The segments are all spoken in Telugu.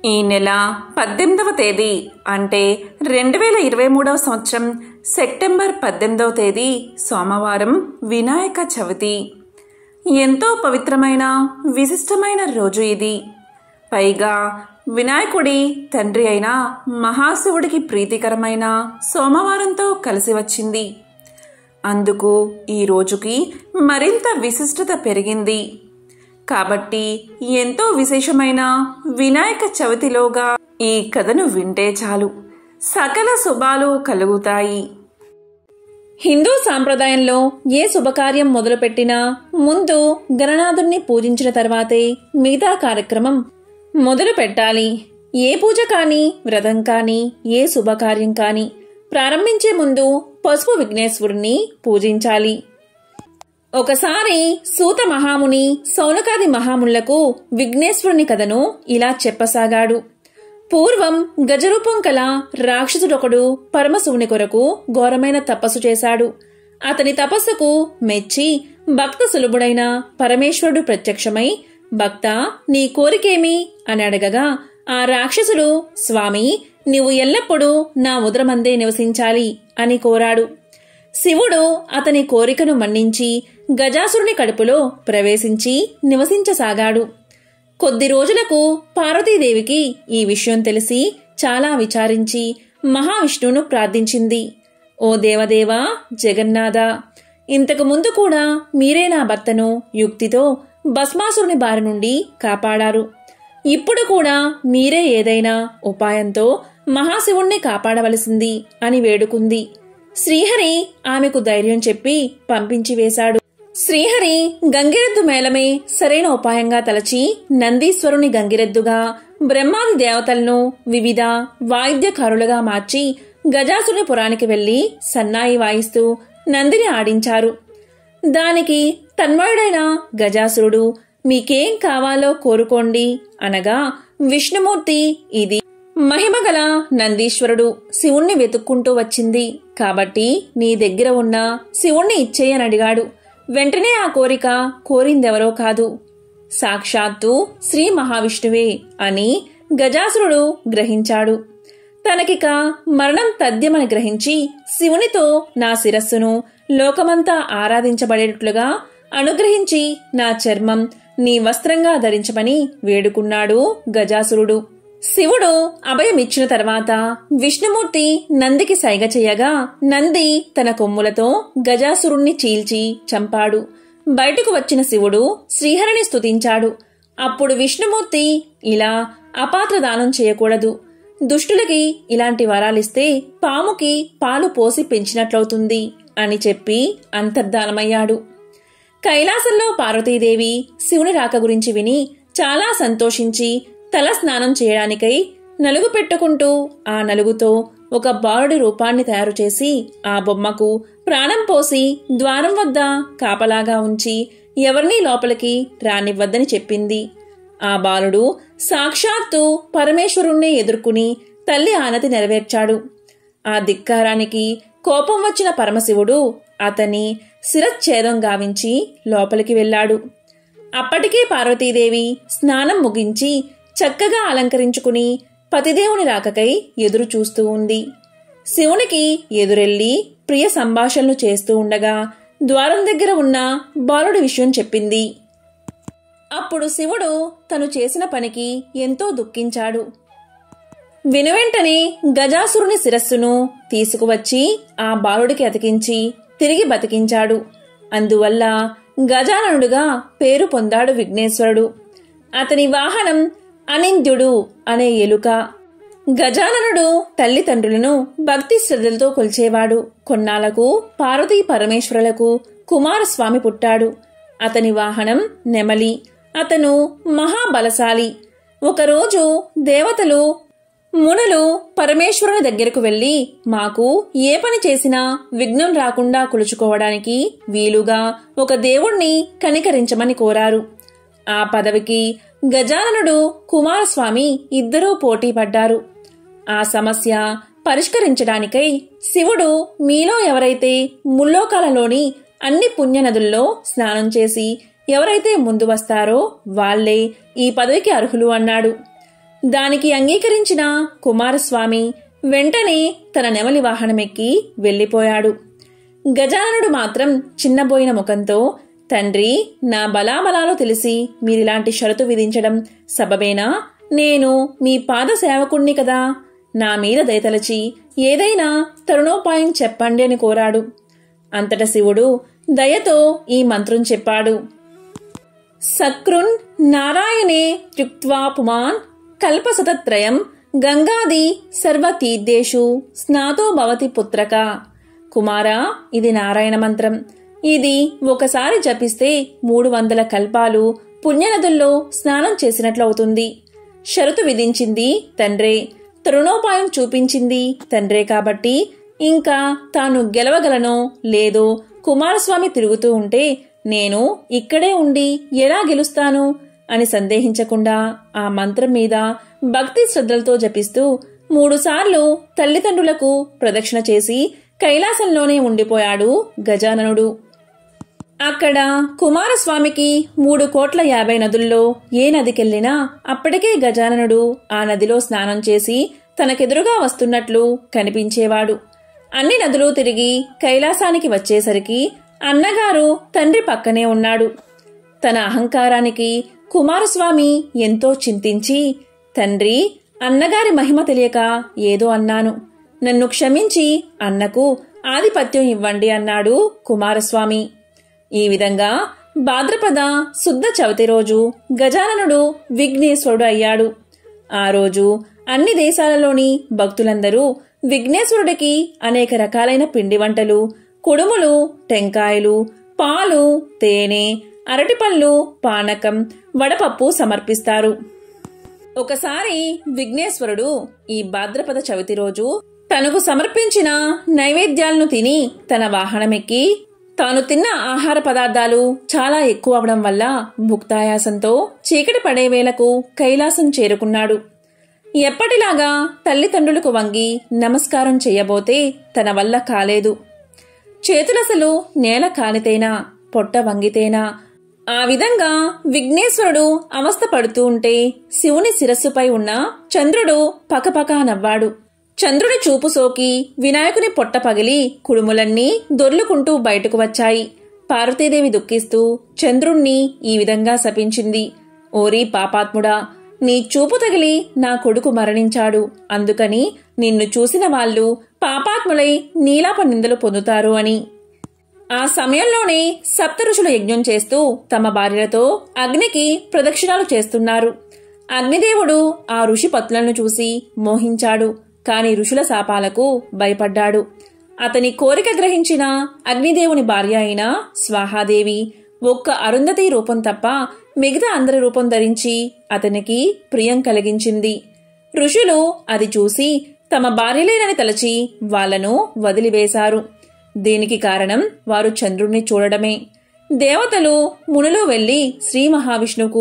ఈ నెల పద్దెనిమిదవ తేదీ అంటే రెండు వేల ఇరవై మూడవ సంవత్సరం సెప్టెంబర్ పద్దెనిమిదవ తేదీ సోమవారం వినాయక చవితి ఎంతో పవిత్రమైన విశిష్టమైన రోజు ఇది పైగా వినాయకుడి తండ్రి అయిన మహాశివుడికి ప్రీతికరమైన సోమవారంతో కలిసి వచ్చింది అందుకు ఈ రోజుకి మరింత విశిష్టత పెరిగింది కాబట్టి ఎంతో విశేషమైన వినాయక చవితిలోగా ఈ కథను వింటే చాలు సకల శుభాలు కలుగుతాయి హిందూ సాంప్రదాయంలో ఏ శుభకార్యం మొదలుపెట్టినా ముందు గణనాథుణ్ణి పూజించిన తర్వాతే మిగతా కార్యక్రమం మొదలు పెట్టాలి ఏ పూజ కానీ వ్రతం కానీ ఏ శుభకార్యం కానీ ప్రారంభించే ముందు పసుపు విఘ్నేశ్వరుణ్ణి పూజించాలి ఒకసారి సూత మహాముని సౌనకాది మహాములకు విఘ్నేశ్వరుని కథను ఇలా చెప్పసాగాడు పూర్వం గజరూపం కల రాక్షసుడొకడు పరమశివుని కొరకు ఘోరమైన తపస్సు చేశాడు అతని తపస్సుకు మెచ్చి భక్త సులభుడైన పరమేశ్వరుడు ప్రత్యక్షమై భక్త నీ కోరికేమి అని అడగగా ఆ రాక్షసుడు స్వామి నీవు ఎల్లప్పుడూ నా ఉదరమందే నివసించాలి అని కోరాడు శివుడు అతని కోరికను మన్నించి గజాసురుని కడుపులో ప్రవేశించి నివసించసాగాడు కొద్ది రోజులకు పార్వతీదేవికి ఈ విషయం తెలిసి చాలా విచారించి మహావిష్ణువును ప్రార్థించింది ఓ దేవదేవా జగన్నాథ ఇంతకు ముందు కూడా మీరే నా భర్తను యుక్తితో భస్మాసురుని బారి నుండి కాపాడారు ఇప్పుడు కూడా మీరే ఏదైనా ఉపాయంతో మహాశివుణ్ణి కాపాడవలసింది అని వేడుకుంది శ్రీహరి ఆమెకు ధైర్యం చెప్పి పంపించి వేశాడు శ్రీహరి గంగిరెద్దు మేళమే సరైన ఉపాయంగా తలచి నందీశ్వరుని గంగిరెద్దుగా బ్రహ్మాది దేవతలను వివిధ వాయిద్యకారులుగా మార్చి గజాసుని పురానికి వెళ్లి సన్నాయి వాయిస్తూ నందిని ఆడించారు దానికి తన్మయుడైన గజాసురుడు మీకేం కావాలో కోరుకోండి అనగా విష్ణుమూర్తి ఇది మహిమగల నందీశ్వరుడు శివుణ్ణి వెతుక్కుంటూ వచ్చింది కాబట్టి నీ దగ్గర ఉన్న శివుణ్ణి ఇచ్చేయని అడిగాడు వెంటనే ఆ కోరిక కోరిందెవరో కాదు సాక్షాత్తు శ్రీ మహావిష్ణువే అని గజాసురుడు గ్రహించాడు తనకిక మరణం తథ్యమని గ్రహించి శివునితో నా శిరస్సును లోకమంతా ఆరాధించబడేటట్లుగా అనుగ్రహించి నా చర్మం నీ వస్త్రంగా ధరించమని వేడుకున్నాడు గజాసురుడు శివుడు అభయమిచ్చిన తర్వాత విష్ణుమూర్తి నందికి సైగ చేయగా నంది తన కొమ్ములతో గజాసురుణ్ణి చీల్చి చంపాడు బయటకు వచ్చిన శివుడు శ్రీహరిని స్తుతించాడు అప్పుడు విష్ణుమూర్తి ఇలా అపాత్ర దానం చేయకూడదు దుష్టులకి ఇలాంటి వరాలిస్తే పాముకి పాలు పోసి పెంచినట్లవుతుంది అని చెప్పి అంతర్ధానమయ్యాడు కైలాసంలో పార్వతీదేవి శివుని రాక గురించి విని చాలా సంతోషించి తల స్నానం చేయడానికై నలుగు పెట్టుకుంటూ ఆ నలుగుతో ఒక బాలుడి రూపాన్ని తయారు చేసి ఆ బొమ్మకు ప్రాణం పోసి ద్వారం వద్ద కాపలాగా ఉంచి ఎవరినీ లోపలికి రానివ్వద్దని చెప్పింది ఆ బాలుడు సాక్షాత్తు పరమేశ్వరుణ్ణి ఎదుర్కొని తల్లి ఆనతి నెరవేర్చాడు ఆ ధిక్కారానికి కోపం వచ్చిన పరమశివుడు అతని శిరచ్ఛేదం గావించి లోపలికి వెళ్ళాడు అప్పటికే పార్వతీదేవి స్నానం ముగించి చక్కగా అలంకరించుకుని పతిదేవుని రాకకై ఎదురు చూస్తూ ఉంది శివునికి ఎదురెళ్లి ప్రియ సంభాషణలు చేస్తూ ఉండగా ద్వారం దగ్గర ఉన్న బాలుడి విషయం చెప్పింది అప్పుడు శివుడు తను చేసిన పనికి ఎంతో దుఃఖించాడు వెనువెంటనే గజాసురుని శిరస్సును తీసుకువచ్చి ఆ బాలుడికి అతికించి తిరిగి బతికించాడు అందువల్ల గజాననుడుగా పేరు పొందాడు విఘ్నేశ్వరుడు అతని వాహనం అనింద్యుడు అనే ఎలుక గజాననుడు తల్లిదండ్రులను భక్తి శ్రద్ధలతో కొల్చేవాడు కొన్నాళ్లకు పార్వతీ పరమేశ్వరులకు కుమారస్వామి పుట్టాడు అతని వాహనం నెమలి అతను మహాబలశాలి ఒకరోజు దేవతలు మునులు పరమేశ్వరుని దగ్గరకు వెళ్లి మాకు ఏ పని చేసినా విఘ్నం రాకుండా కొలుచుకోవడానికి వీలుగా ఒక దేవుణ్ణి కనికరించమని కోరారు ఆ పదవికి గజాననుడు కుమారస్వామి ఇద్దరూ పోటీ పడ్డారు ఆ సమస్య పరిష్కరించడానికై శివుడు మీలో ఎవరైతే ముల్లోకాలలోని అన్ని పుణ్యనదుల్లో స్నానం చేసి ఎవరైతే ముందు వస్తారో వాళ్లే ఈ పదవికి అర్హులు అన్నాడు దానికి అంగీకరించిన కుమారస్వామి వెంటనే తన నెమలి వాహనమెక్కి వెళ్ళిపోయాడు గజాననుడు మాత్రం చిన్నబోయిన ముఖంతో తండ్రి నా బలాబలాలు తెలిసి మీరిలాంటి షరతు విధించడం సబబేనా నేను మీ పాద సేవకుణ్ణి కదా నా మీద దయతలచి ఏదైనా తరుణోపాయం చెప్పండి అని కోరాడు అంతట శివుడు దయతో ఈ మంత్రం చెప్పాడు సక్రున్ నారాయణే త్యుక్త్వా పుమాన్ కల్పసతత్రయం గంగాది సర్వతీర్థేషు స్నాతో భవతి పుత్రక కుమారా ఇది నారాయణ మంత్రం ఇది ఒకసారి జపిస్తే మూడు వందల కల్పాలు పుణ్యనదుల్లో స్నానం చేసినట్లవుతుంది షరతు విధించింది తండ్రే తరుణోపాయం చూపించింది తండ్రే కాబట్టి ఇంకా తాను గెలవగలనో లేదో కుమారస్వామి తిరుగుతూ ఉంటే నేను ఇక్కడే ఉండి ఎలా గెలుస్తాను అని సందేహించకుండా ఆ మంత్రం మీద భక్తి శ్రద్ధలతో జపిస్తూ మూడుసార్లు తల్లిదండ్రులకు ప్రదక్షిణ చేసి కైలాసంలోనే ఉండిపోయాడు గజాననుడు అక్కడ కుమారస్వామికి మూడు కోట్ల యాభై నదుల్లో ఏ నదికెళ్లినా అప్పటికే గజాననుడు ఆ నదిలో స్నానం చేసి తనకెదురుగా వస్తున్నట్లు కనిపించేవాడు అన్ని నదులు తిరిగి కైలాసానికి వచ్చేసరికి అన్నగారు తండ్రి పక్కనే ఉన్నాడు తన అహంకారానికి కుమారస్వామి ఎంతో చింతించి తండ్రి అన్నగారి మహిమ తెలియక ఏదో అన్నాను నన్ను క్షమించి అన్నకు ఆధిపత్యం ఇవ్వండి అన్నాడు కుమారస్వామి ఈ విధంగా భాద్రపద శుద్ధ చవితి రోజు గజాననుడు విఘ్నేశ్వరుడు అయ్యాడు ఆ రోజు అన్ని దేశాలలోని భక్తులందరూ విఘ్నేశ్వరుడికి అనేక రకాలైన పిండి వంటలు కుడుములు టెంకాయలు పాలు తేనె అరటిపళ్ళు పానకం వడపప్పు సమర్పిస్తారు ఒకసారి విఘ్నేశ్వరుడు ఈ భాద్రపద చవితి రోజు తనకు సమర్పించిన నైవేద్యాలను తిని తన వాహనమెక్కి తాను తిన్న ఆహార పదార్థాలు చాలా ఎక్కువ అవడం వల్ల భుక్తాయాసంతో చీకటి పడే వేళకు కైలాసం చేరుకున్నాడు ఎప్పటిలాగా తల్లిదండ్రులకు వంగి నమస్కారం చెయ్యబోతే తన వల్ల కాలేదు చేతులసలు నేల కాలితేనా పొట్ట వంగితేనా ఆ విధంగా విఘ్నేశ్వరుడు అవస్థ పడుతూ ఉంటే శివుని శిరస్సుపై ఉన్న చంద్రుడు పకపకా నవ్వాడు చంద్రుని చూపు సోకి వినాయకుని పొట్ట పగిలి కుడుములన్నీ దొర్లుకుంటూ బయటకు వచ్చాయి పార్వతీదేవి దుఃఖిస్తూ చంద్రుణ్ణి ఈ విధంగా శపించింది ఓరి పాపాత్ముడా నీ చూపు తగిలి నా కొడుకు మరణించాడు అందుకని నిన్ను చూసిన వాళ్ళు పాపాత్ములై నీలాప నిందలు పొందుతారు అని ఆ సమయంలోనే సప్త ఋషులు యజ్ఞం చేస్తూ తమ భార్యలతో అగ్నికి ప్రదక్షిణాలు చేస్తున్నారు అగ్నిదేవుడు ఆ ఋషి పత్నులను చూసి మోహించాడు కాని ఋషుల శాపాలకు భయపడ్డాడు అతని కోరిక గ్రహించిన అగ్నిదేవుని భార్య అయిన స్వాహాదేవి ఒక్క అరుంధతి రూపం తప్ప మిగతా అందరి రూపం ధరించి అతనికి ప్రియం కలిగించింది ఋషులు అది చూసి తమ భార్యలేనని తలచి వాళ్లను వదిలివేశారు దీనికి కారణం వారు చంద్రుణ్ణి చూడడమే దేవతలు మునులు వెళ్లి శ్రీ మహావిష్ణువుకు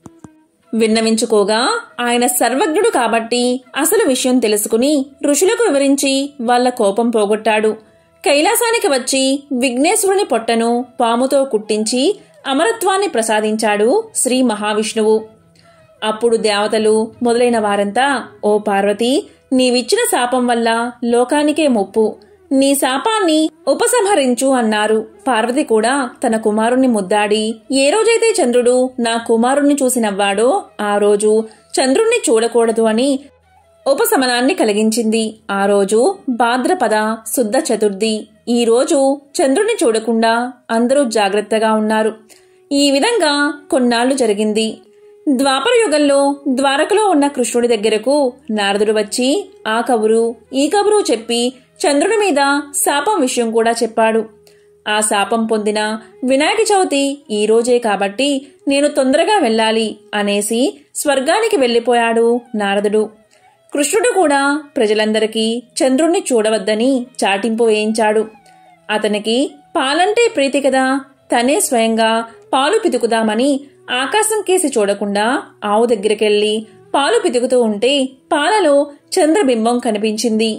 విన్నవించుకోగా ఆయన సర్వజ్ఞుడు కాబట్టి అసలు విషయం తెలుసుకుని ఋషులకు వివరించి వాళ్ళ కోపం పోగొట్టాడు కైలాసానికి వచ్చి విఘ్నేశ్వరుని పొట్టను పాముతో కుట్టించి అమరత్వాన్ని ప్రసాదించాడు శ్రీ మహావిష్ణువు అప్పుడు దేవతలు మొదలైన వారంతా ఓ పార్వతి నీవిచ్చిన శాపం వల్ల లోకానికే ముప్పు నీ శాపాన్ని ఉపసంహరించు అన్నారు పార్వతి కూడా తన కుమారుణ్ణి ముద్దాడి ఏ రోజైతే చంద్రుడు నా కుమారుణ్ణి చూసి నవ్వాడో ఆ రోజు చంద్రుణ్ణి చూడకూడదు అని ఉపశమనాన్ని కలిగించింది ఆ రోజు భాద్రపద శుద్ధ చతుర్థి ఈ రోజు చంద్రుణ్ణి చూడకుండా అందరూ జాగ్రత్తగా ఉన్నారు ఈ విధంగా కొన్నాళ్లు జరిగింది ద్వాపర యుగంలో ద్వారకలో ఉన్న కృష్ణుడి దగ్గరకు నారదుడు వచ్చి ఆ కబురు ఈ కబురు చెప్పి చంద్రుడి మీద శాపం విషయం కూడా చెప్పాడు ఆ శాపం పొందిన వినాయక చవితి ఈ రోజే కాబట్టి నేను తొందరగా వెళ్ళాలి అనేసి స్వర్గానికి వెళ్ళిపోయాడు నారదుడు కృష్ణుడు కూడా ప్రజలందరికీ చంద్రుణ్ణి చూడవద్దని చాటింపు వేయించాడు అతనికి పాలంటే ప్రీతి కదా తనే స్వయంగా పాలు పితుకుదామని ఆకాశం కేసి చూడకుండా ఆవు దగ్గరికెళ్లి పాలు పితుకుతూ ఉంటే పాలలో చంద్రబింబం కనిపించింది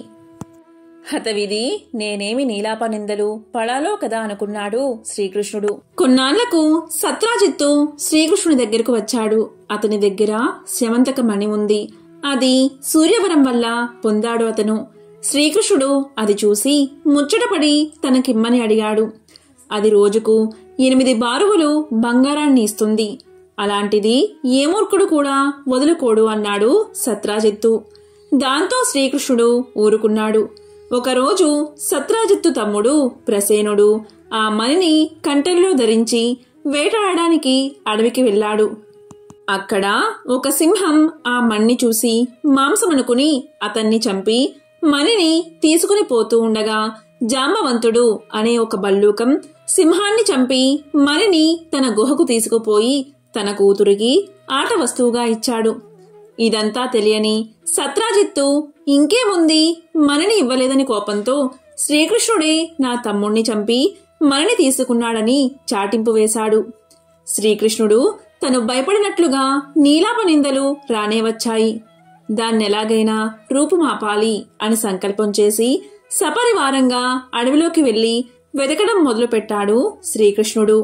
హతవిధి నేనేమి నీలాప నిందలు పడాలో కదా అనుకున్నాడు శ్రీకృష్ణుడు కొన్నాళ్లకు సత్రాజిత్తు శ్రీకృష్ణుని దగ్గరకు వచ్చాడు అతని దగ్గర శమంతక మణి ఉంది అది సూర్యవరం వల్ల పొందాడు అతను శ్రీకృష్ణుడు అది చూసి ముచ్చటపడి తనకిమ్మని అడిగాడు అది రోజుకు ఎనిమిది బారువులు బంగారాన్ని ఇస్తుంది అలాంటిది ఏ మూర్ఖుడు కూడా వదులుకోడు అన్నాడు సత్రాజిత్తు దాంతో శ్రీకృష్ణుడు ఊరుకున్నాడు ఒకరోజు సత్రాజిత్తు తమ్ముడు ప్రసేనుడు ఆ మణిని కంటెల్లో ధరించి వేటాడడానికి అడవికి వెళ్ళాడు అక్కడ ఒక సింహం ఆ మణ్ణి చూసి మాంసమనుకుని అతన్ని చంపి మణిని తీసుకుని పోతూ ఉండగా జాంబవంతుడు అనే ఒక బల్లూకం సింహాన్ని చంపి మణిని తన గుహకు తీసుకుపోయి తన కూతురికి ఆట వస్తువుగా ఇచ్చాడు ఇదంతా తెలియని సత్రాజిత్తు ఇంకేముంది మణిని ఇవ్వలేదని కోపంతో శ్రీకృష్ణుడే నా తమ్ముణ్ణి చంపి మణిని తీసుకున్నాడని చాటింపు వేశాడు శ్రీకృష్ణుడు తను భయపడినట్లుగా నీలాప నిందలు రానే వచ్చాయి దాన్నెలాగైనా రూపుమాపాలి అని సంకల్పం చేసి సపరివారంగా అడవిలోకి వెళ్లి వెతకడం మొదలుపెట్టాడు శ్రీకృష్ణుడు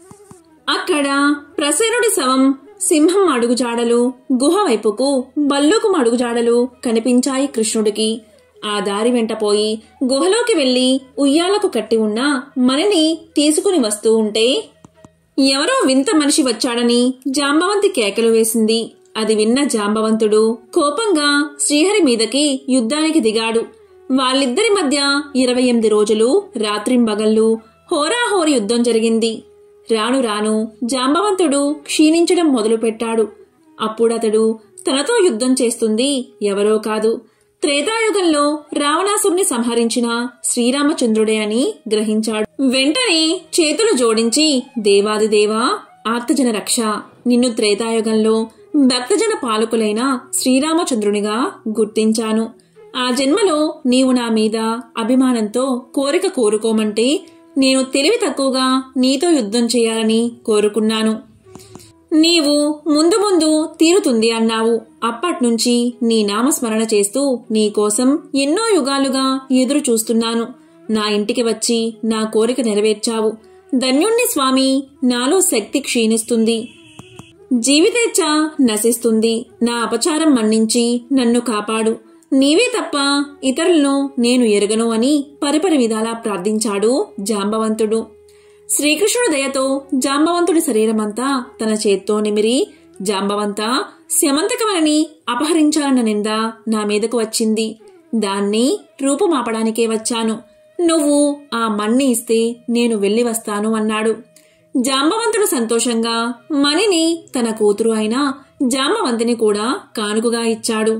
అక్కడ ప్రసేనుడి శవం సింహం అడుగుజాడలు గుహ వైపుకు బల్లుకుం అడుగుజాడలు కనిపించాయి కృష్ణుడికి ఆ దారి వెంట పోయి గుహలోకి వెళ్లి ఉయ్యాలకు కట్టి ఉన్న మణిని తీసుకుని వస్తూ ఉంటే ఎవరో వింత మనిషి వచ్చాడని జాంబవంతి కేకలు వేసింది అది విన్న జాంబవంతుడు కోపంగా శ్రీహరి మీదకి యుద్ధానికి దిగాడు వాళ్ళిద్దరి మధ్య ఇరవై ఎనిమిది రోజులు రాత్రింబగళ్ళు హోరాహోరి యుద్ధం జరిగింది రాను రాను జాంబవంతుడు క్షీణించడం మొదలుపెట్టాడు అప్పుడతడు తనతో యుద్ధం చేస్తుంది ఎవరో కాదు త్రేతాయుగంలో రావణాసురుని సంహరించిన శ్రీరామచంద్రుడే అని గ్రహించాడు వెంటనే చేతులు జోడించి దేవాదిదేవా ఆర్తజన రక్ష నిన్ను త్రేతాయుగంలో భక్తజన పాలకులైన శ్రీరామచంద్రునిగా గుర్తించాను ఆ జన్మలో నీవు నా మీద అభిమానంతో కోరిక కోరుకోమంటే నేను తెలివి తక్కువగా నీతో యుద్ధం చేయాలని కోరుకున్నాను నీవు ముందు ముందు తీరుతుంది అన్నావు అప్పట్నుంచి నీ నామస్మరణ చేస్తూ నీకోసం ఎన్నో యుగాలుగా ఎదురు చూస్తున్నాను నా ఇంటికి వచ్చి నా కోరిక నెరవేర్చావు ధన్యుణ్ణి స్వామి నాలో శక్తి క్షీణిస్తుంది జీవితేచ్ఛ నశిస్తుంది నా అపచారం మన్నించి నన్ను కాపాడు నీవే తప్ప ఇతరులను నేను ఎరగను అని పరిపరి విధాలా ప్రార్థించాడు జాంబవంతుడు శ్రీకృష్ణుడు దయతో జాంబవంతుడి శరీరమంతా తన చేత్తో నిమిరి జాంబవంత శమంతకమని అపహరించాలన్న నింద నా మీదకు వచ్చింది దాన్ని రూపుమాపడానికే వచ్చాను నువ్వు ఆ మణ్ణి ఇస్తే నేను వెళ్ళి వస్తాను అన్నాడు జాంబవంతుడు సంతోషంగా మణిని తన కూతురు అయిన జాంబవంతిని కూడా కానుకగా ఇచ్చాడు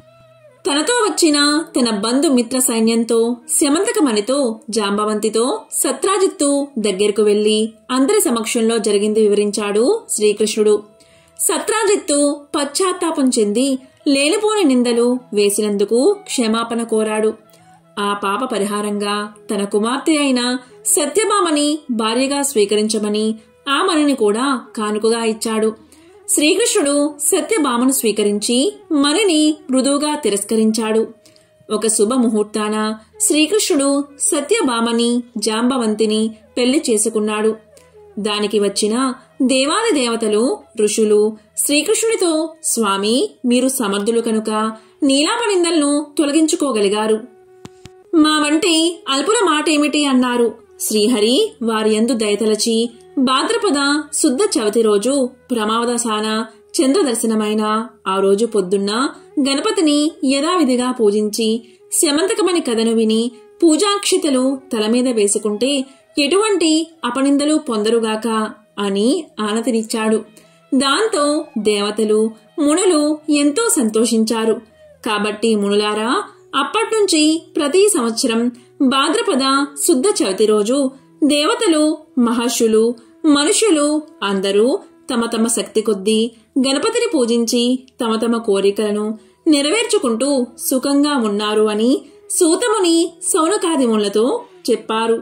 తనతో వచ్చిన తన బంధు మిత్ర సైన్యంతో శమంతకమణితో జాంబవంతితో సత్రాజిత్తు దగ్గరకు వెళ్లి అందరి సమక్షంలో జరిగింది వివరించాడు శ్రీకృష్ణుడు సత్రాజిత్తు పశ్చాత్తాపం చెంది లేనిపోని నిందలు వేసినందుకు క్షమాపణ కోరాడు ఆ పాప పరిహారంగా తన కుమార్తె అయిన సత్యభామని భార్యగా స్వీకరించమని ఆ మణిని కూడా కానుకగా ఇచ్చాడు శ్రీకృష్ణుడు సత్యభామను స్వీకరించి మణిని మృదువుగా తిరస్కరించాడు ఒక శుభ ముహూర్తాన శ్రీకృష్ణుడు సత్యభామని జాంబవంతిని పెళ్లి చేసుకున్నాడు దానికి వచ్చిన దేవాది దేవతలు ఋషులు శ్రీకృష్ణుడితో స్వామి మీరు సమర్థులు కనుక నీలాపనిందలను తొలగించుకోగలిగారు మా వంటి అల్పుల మాటేమిటి అన్నారు శ్రీహరి వారి యందు దయతలచి భాద్రపద శుద్ధ చవితి రోజు ప్రమాదసాన చంద్రదర్శనమైన ఆ రోజు పొద్దున్న గణపతిని యథావిధిగా పూజించి శమంతకమని కథను విని పూజాక్షితలు తల మీద వేసుకుంటే ఎటువంటి అపనిందలు పొందరుగాక అని ఆనతినిచ్చాడు దాంతో దేవతలు మునులు ఎంతో సంతోషించారు కాబట్టి మునులారా అప్పట్నుంచి ప్రతి సంవత్సరం భాద్రపద శుద్ధ చవితి రోజు దేవతలు మహర్షులు మనుషులు అందరూ తమ తమ శక్తి కొద్దీ గణపతిని పూజించి తమ తమ కోరికలను నెరవేర్చుకుంటూ సుఖంగా ఉన్నారు అని సూతముని సౌనకాదిములతో చెప్పారు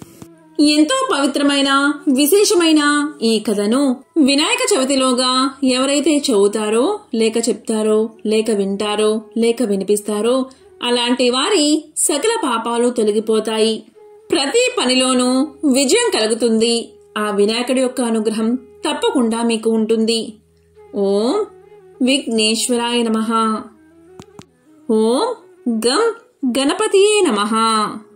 ఎంతో పవిత్రమైన విశేషమైన ఈ కథను వినాయక చవితిలోగా ఎవరైతే చదువుతారో లేక చెప్తారో లేక వింటారో లేక వినిపిస్తారో అలాంటి వారి సకల పాపాలు తొలగిపోతాయి ప్రతి పనిలోనూ విజయం కలుగుతుంది ఆ వినాయకుడి యొక్క అనుగ్రహం తప్పకుండా మీకు ఉంటుంది ఓం విఘ్నేశ్వరాయ నమః ఓం గం గణపతియే నమః